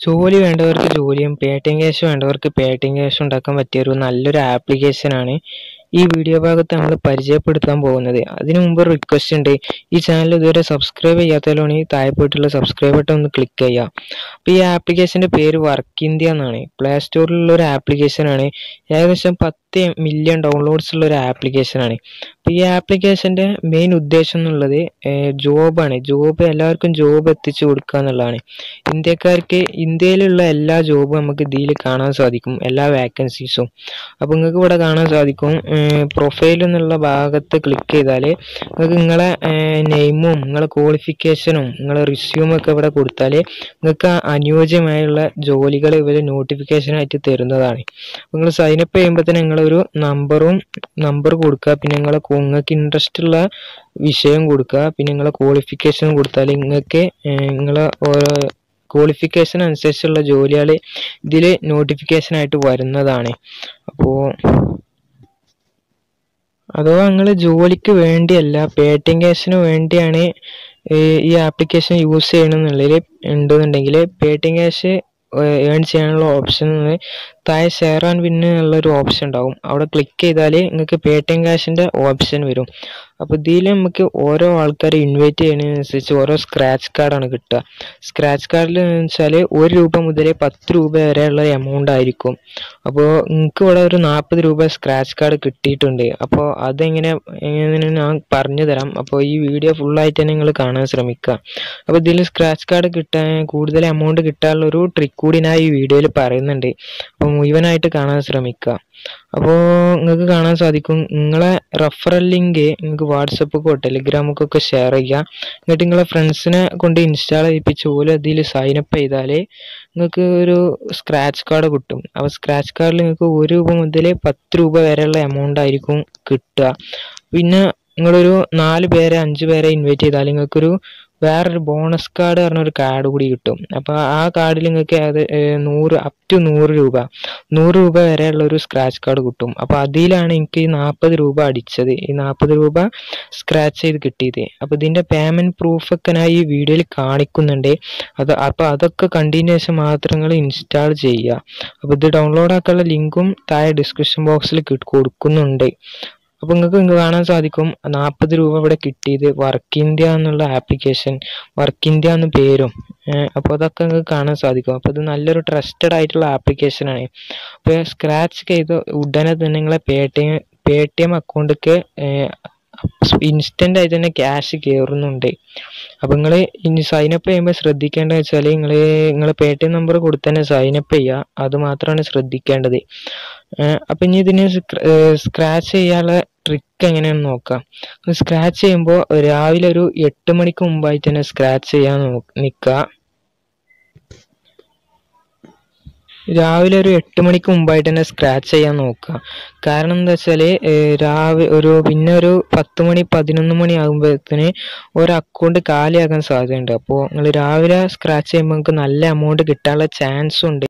ജോലി വേണ്ടവർക്ക് ജോലിയും പേടിഎം ക്യാഷ് വേണ്ടവർക്ക് പേടിഎം ക്യാഷ് ഉണ്ടാക്കാൻ പറ്റിയ ഒരു നല്ലൊരു ആപ്ലിക്കേഷനാണ് ഈ വീഡിയോ ഭാഗത്ത് നമ്മൾ പരിചയപ്പെടുത്താൻ പോകുന്നത് അതിനു മുമ്പ് ഒരു റിക്വസ്റ്റ് ഉണ്ട് ഈ ചാനൽ ഇതുവരെ സബ്സ്ക്രൈബ് ചെയ്യാത്തവരാണെങ്കിൽ താഴെ പോയിട്ടുള്ള സബ്സ്ക്രൈബ് ബട്ടൺ ഒന്ന് ക്ലിക്ക് ചെയ്യുക അപ്പോൾ ഈ ആപ്ലിക്കേഷൻ്റെ പേര് വർക്ക് ഇന്ത്യ എന്നാണ് പ്ലേ സ്റ്റോറിലുള്ള ഒരു ആപ്ലിക്കേഷനാണ് ഏകദേശം പത്ത് മില്യൺ ഡൗൺലോഡ്സ് ഉള്ള ഒരു ആപ്ലിക്കേഷനാണ് അപ്പോൾ ഈ ആപ്ലിക്കേഷൻ്റെ മെയിൻ ഉദ്ദേശം എന്നുള്ളത് ജോബാണ് ജോബ് എല്ലാവർക്കും ജോബ് എത്തിച്ചു കൊടുക്കുക എന്നുള്ളതാണ് ഇന്ത്യക്കാർക്ക് ഇന്ത്യയിലുള്ള എല്ലാ ജോബും നമുക്ക് ഇതിൽ കാണാൻ സാധിക്കും എല്ലാ വേക്കൻസീസും അപ്പോൾ നിങ്ങൾക്ക് ഇവിടെ കാണാൻ സാധിക്കും പ്രൊഫൈൽ എന്നുള്ള ഭാഗത്ത് ക്ലിക്ക് ചെയ്താൽ നിങ്ങൾക്ക് നിങ്ങളെ നെയിമും നിങ്ങളെ ക്വാളിഫിക്കേഷനും നിങ്ങളെ റിസ്യൂമും ഒക്കെ ഇവിടെ കൊടുത്താൽ നിങ്ങൾക്ക് അനുയോജ്യമായുള്ള ജോലികൾ ഇവർ നോട്ടിഫിക്കേഷനായിട്ട് തരുന്നതാണ് അപ്പോൾ നിങ്ങൾ സൈനപ്പ് ചെയ്യുമ്പോൾ തന്നെ നിങ്ങളൊരു നമ്പറും നമ്പർ കൊടുക്കുക പിന്നെ നിങ്ങളെ നിങ്ങൾക്ക് ഇൻട്രസ്റ്റ് ഉള്ള വിഷയം കൊടുക്കുക പിന്നെ നിങ്ങളെ ക്വാളിഫിക്കേഷൻ കൊടുത്താൽ നിങ്ങൾക്ക് നിങ്ങളെ ഓരോ ക്വാളിഫിക്കേഷൻ അനുസരിച്ചുള്ള ജോലികൾ ഇതിൽ നോട്ടിഫിക്കേഷൻ ആയിട്ട് വരുന്നതാണ് അപ്പോൾ അഥവാ നിങ്ങൾ ജോലിക്ക് വേണ്ടിയല്ല പേടിഎം ക്യാഷിന് വേണ്ടിയാണ് ഈ ആപ്ലിക്കേഷൻ യൂസ് ചെയ്യണമെന്നുള്ളതിൽ ഉണ്ടെന്നുണ്ടെങ്കിൽ പേടിഎം ക്യാഷ് ഏൺ ചെയ്യാനുള്ള ഓപ്ഷൻ താഴെ ഷെയർ ആൻഡ് വിന്ന് എന്നുള്ള ഒരു ഓപ്ഷൻ ഉണ്ടാവും അവിടെ ക്ലിക്ക് ചെയ്താൽ നിങ്ങൾക്ക് പേടിഎം ക്യാഷിൻ്റെ ഓപ്ഷൻ വരും അപ്പോൾ ഇതിൽ നമുക്ക് ഓരോ ആൾക്കാരെ ഇൻവൈറ്റ് ചെയ്യുന്നതിനനുസരിച്ച് ഓരോ സ്ക്രാച്ച് കാർഡാണ് കിട്ടുക സ്ക്രാച്ച് കാർഡിൽ എന്ന് വെച്ചാൽ ഒരു രൂപ മുതൽ പത്ത് രൂപ വരെയുള്ള എമൗണ്ട് ആയിരിക്കും അപ്പോൾ നിങ്ങൾക്ക് ഇവിടെ ഒരു നാൽപ്പത് രൂപ സ്ക്രാച്ച് കാർഡ് കിട്ടിയിട്ടുണ്ട് അപ്പോൾ അതെങ്ങനെ എങ്ങനെ ഞാൻ പറഞ്ഞു തരാം അപ്പോൾ ഈ വീഡിയോ ഫുള്ളായിട്ട് തന്നെ നിങ്ങൾ കാണാൻ ശ്രമിക്കുക അപ്പോൾ ഇതിൽ സ്ക്രാച്ച് കാർഡ് കിട്ടാൻ കൂടുതൽ എമൗണ്ട് കിട്ടാനുള്ള ഒരു ട്രിക്ക് കൂടി ഞാൻ ഈ വീഡിയോയിൽ പറയുന്നുണ്ട് അപ്പോൾ മുഴുവനായിട്ട് കാണാൻ ശ്രമിക്കുക അപ്പോൾ നിങ്ങൾക്ക് കാണാൻ സാധിക്കും നിങ്ങളെ റെഫറൽ ലിങ്ക് നിങ്ങൾക്ക് വാട്സപ്പൊക്കോ ടെലിഗ്രാമൊക്കെ ഷെയർ ചെയ്യുക എന്നിട്ട് നിങ്ങളെ ഫ്രണ്ട്സിനെ കൊണ്ട് ഇൻസ്റ്റാൾ ചെയ്യിപ്പിച്ച് പോലും അതിൽ സൈനപ്പ് ചെയ്താൽ നിങ്ങൾക്ക് ഒരു സ്ക്രാച്ച് കാർഡ് കിട്ടും അപ്പോൾ സ്ക്രാച്ച് കാർഡിൽ നിങ്ങൾക്ക് ഒരു രൂപ മുതൽ പത്ത് രൂപ വരെയുള്ള എമൗണ്ട് ആയിരിക്കും കിട്ടുക പിന്നെ നിങ്ങളൊരു നാല് പേരെ അഞ്ച് പേരെ ഇൻവൈറ്റ് ചെയ്താൽ നിങ്ങൾക്കൊരു വേറൊരു ബോണസ് കാർഡ് പറഞ്ഞ ഒരു കാർഡ് കൂടി കിട്ടും അപ്പോൾ ആ കാർഡിൽ നിങ്ങൾക്ക് അത് നൂറ് അപ് ടു നൂറ് രൂപ നൂറ് രൂപ വരെയുള്ള ഒരു സ്ക്രാച്ച് കാർഡ് കിട്ടും അപ്പോൾ അതിലാണ് എനിക്ക് ഈ നാൽപ്പത് രൂപ അടിച്ചത് ഈ നാൽപ്പത് രൂപ സ്ക്രാച്ച് ചെയ്ത് കിട്ടിയത് അപ്പോൾ ഇതിൻ്റെ പേയ്മെൻറ്റ് പ്രൂഫൊക്കെ ഞാൻ ഈ വീഡിയോയിൽ കാണിക്കുന്നുണ്ട് അത് അപ്പോൾ അതൊക്കെ കണ്ടതിന് ശേഷം മാത്രം നിങ്ങൾ ഇൻസ്റ്റാൾ ചെയ്യുക അപ്പോൾ ഇത് ഡൗൺലോഡ് ആക്കാനുള്ള ലിങ്കും താഴെ ഡിസ്ക്രിപ്ഷൻ ബോക്സിൽ കൊടുക്കുന്നുണ്ട് അപ്പോൾ നിങ്ങൾക്ക് നിങ്ങൾക്ക് കാണാൻ സാധിക്കും നാൽപ്പത് രൂപ ഇവിടെ കിട്ടിയത് വർക്ക് ഇന്ത്യ എന്നുള്ള ആപ്ലിക്കേഷൻ വർക്ക് ഇന്ത്യ എന്ന പേരും അപ്പോൾ അതൊക്കെ നിങ്ങൾക്ക് കാണാൻ സാധിക്കും അപ്പോൾ ഇത് നല്ലൊരു ട്രസ്റ്റഡ് ആയിട്ടുള്ള ആപ്ലിക്കേഷനാണ് അപ്പോൾ സ്ക്രാച്ച് ചെയ്ത് ഉടനെ തന്നെ നിങ്ങളെ Paytm Paytm അക്കൗണ്ടിലേക്ക് ഇൻസ്റ്റൻ്റ് ആയിട്ട് തന്നെ ക്യാഷ് കയറുന്നുണ്ട് അപ്പോൾ നിങ്ങൾ ഇനി സൈനപ്പ് ചെയ്യുമ്പോൾ ശ്രദ്ധിക്കേണ്ടത് വെച്ചാൽ നിങ്ങൾ നിങ്ങൾ പേ ടി എം നമ്പർ കൊടുത്ത് തന്നെ സൈനപ്പ് ചെയ്യുക അത് മാത്രമാണ് ശ്രദ്ധിക്കേണ്ടത് അപ്പം ഇനി ഇതിന് സ്ക്രാച്ച് ചെയ്യാനുള്ള ട്രിക്ക് എങ്ങനെയാണെന്ന് നോക്കാം സ്ക്രാച്ച് ചെയ്യുമ്പോൾ രാവിലെ ഒരു എട്ട് മണിക്ക് മുമ്പായിട്ട് തന്നെ സ്ക്രാച്ച് ചെയ്യാൻ നിൽക്കുക രാവിലെ ഒരു എട്ട് മണിക്ക് മുമ്പായിട്ട് തന്നെ സ്ക്രാച്ച് ചെയ്യാൻ നോക്കുക കാരണം എന്താ വെച്ചാൽ രാവിലെ ഒരു പിന്നെ ഒരു പത്ത് മണി പതിനൊന്ന് മണി ആകുമ്പോഴത്തേന് ഒരു അക്കൗണ്ട് കാലിയാകാൻ സാധ്യതയുണ്ട് അപ്പോൾ നിങ്ങൾ രാവിലെ സ്ക്രാച്ച് ചെയ്യുമ്പോൾ നിങ്ങൾക്ക് നല്ല എമൗണ്ട് കിട്ടാനുള്ള ചാൻസും ഉണ്ട്